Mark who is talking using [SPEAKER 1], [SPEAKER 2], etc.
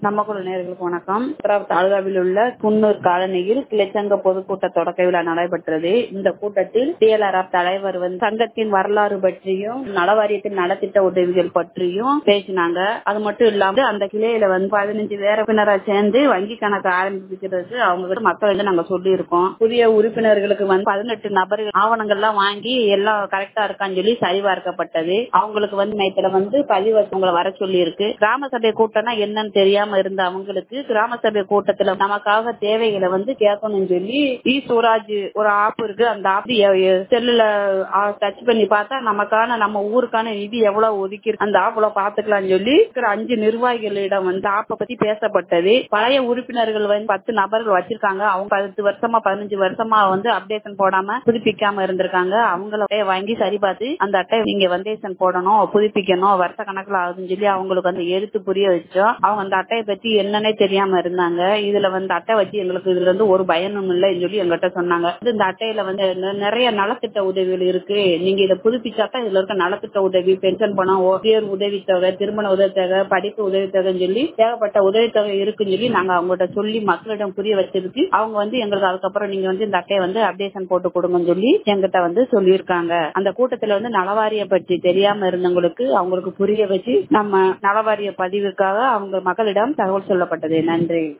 [SPEAKER 1] நம்ம குழு நேர்களுக்கு வணக்கம் தாலுகாவில் உள்ள குன்னூர் காலனியில் கிளைச்சங்க பொதுக்கூட்ட தொடக்க விழா நடைபெற்றது இந்த கூட்டத்தில் டிஎல்ஆர்எஃப் தலைவர் வந்து சங்கத்தின் வரலாறு பற்றியும் நலவாரியத்தின் நலத்திட்ட உதவிகள் பற்றியும் பேசினாங்க அது மட்டும் இல்லாம அந்த கிளையில வந்து பதினஞ்சு உறுப்பினரா சேர்ந்து வங்கி கணக்கு ஆரம்பிக்கிறதுக்கு அவங்க கிட்ட மக்கள் வந்து நாங்க சொல்லி இருக்கோம் புதிய உறுப்பினர்களுக்கு வந்து பதினெட்டு நபர்கள் ஆவணங்கள்லாம் வாங்கி எல்லாம் கரெக்டா இருக்கான்னு சொல்லி சரிபார்க்கப்பட்டது அவங்களுக்கு வந்து நேத்துல வந்து பதிவு உங்களை வர சொல்லி இருக்கு கிராம சபை கூட்டம்னா என்னன்னு தெரியாம இருந்த அவங்களுக்கு கிராம சபை கூட்டத்துல நமக்காக தேவைகளை வந்து கேட்கணும்னு சொல்லி இ சுவராஜ் ஒரு ஆப் இருக்கு அந்த ஆப் செல்லுல டச் பண்ணி பார்த்தா நமக்கான நம்ம ஊருக்கான நிதி எவ்வளவு ஒதுக்கி அந்த ஆப்ல பாத்துக்கலாம்னு சொல்லி இருக்கிற அஞ்சு நிர்வாகிகளிடம் வந்து ஆப்பை பத்தி பேசப்பட்டது பழைய உறுப்பினர்கள் வந்து பத்து நபர்கள் வச்சிருக்காங்க அவங்க பத்து வருஷமா பதினஞ்சு வருஷமா வந்து அப்டேஷன் போடாம புதுப்பிக்காம இருந்திருக்காங்க அவங்கள வாங்கி சரி பார்த்து அந்த அட்டை நீங்க வந்தேஷன் போடணும் புதுப்பிக்கணும் வருஷ கணக்குல ஆகுதுன்னு சொல்லி அவங்களுக்கு வந்து எடுத்து புரிய வச்சோம் அவங்க அந்த அட்டையை பத்தி என்னன்னே தெரியாம இருந்தாங்க இதுல வந்து அட்டை வச்சு எங்களுக்கு இதுல இருந்து ஒரு பயனும் இல்லைன்னு சொல்லி எங்கிட்ட சொன்னாங்க இந்த அட்டையில வந்து நிறைய நலத்திட்ட உதவிகள் இருக்கு நீங்க இதை புதுப்பிச்சாக்கா இதுல இருக்க நலத்திட்ட உதவி பென்ஷன் பணம் உயர் உதவித்தொகை திருமண உதவித்தொகை படிப்பு உதவித்தொகைன்னு சொல்லி தேவைப்பட்ட உதவித்தொகை இருக்குன்னு சொல்லி நாங்க அவங்கள்ட்ட சொல்லி மக்களிடம் புரிய வச்சிருக்கு அவங்க வந்து எங்களுக்கு அதுக்கப்புறம் நீங்க வந்து இந்த அட்டையை வந்து அப்டேஷன் போட்டு கொடுங்கன்னு சொல்லி எங்கிட்ட வந்து சொல்லியிருக்காங்க அந்த கூட்டத்துல வந்து நலவாரிய பற்றி தெரியாம இருந்தவங்களுக்கு அவங்களுக்கு புரிய வச்சு நம்ம நலவாரிய பதிவுக்காக அவங்க மக்களிடம் தகவல் சொல்லப்பட்டது நன்றி